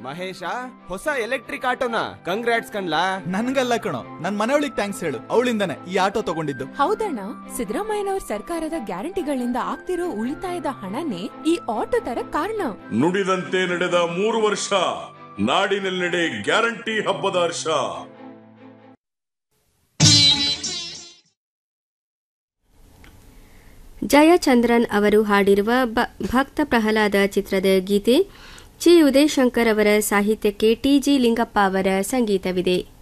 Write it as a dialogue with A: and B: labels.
A: ಮಹೇಶ ಹೊಸ electric ಆಟೋನ congrats ಕಣ್ಲಾ
B: ನನ್ಗಲ್ಲ ಕಣೋ ನನ್ ಮನೆಯೊಳಿಗೆ ಥ್ಯಾಂಕ್ಸ್ ಹೇಳು ಅವಳಿಂದಾನೆ ಈ ಆಟೋ ತಗೊಂಡಿದ್ದು
C: ಹೌದಣ್ಣ ಸಿದ್ದರಾಮಯ್ಯನವ್ರ ಸರ್ಕಾರದ ಗ್ಯಾರಂಟಿಗಳಿಂದ ಆಗ್ತಿರೋ ಉಳಿತಾಯದ ಹಣನೇ ಈ ಆಟೋ ತರ ಕಾರಣ
D: ನುಡಿದಂತೆ ನಡೆದ ಮೂರು ವರ್ಷ ನಾಡಿನೆಲ್ಲೆಡೆ ಗ್ಯಾರಂಟಿ ಹಬ್ಬದ ಹರ್ಷ
E: ಜಯಚಂದ್ರನ್ ಅವರು ಹಾಡಿರುವ ಬ- ಭಕ್ತ ಪ್ರಹ್ಲಾದ ಚಿತ್ರದ ಗೀತೆ ಚಿ ಉದಯಶಂಕರ್ ಅವರ ಸಾಹಿತ್ಯಕ್ಕೆ ಟಿಜಿ ಲಿಂಗಪ್ಪ ಅವರ ಸಂಗೀತವಿದೆ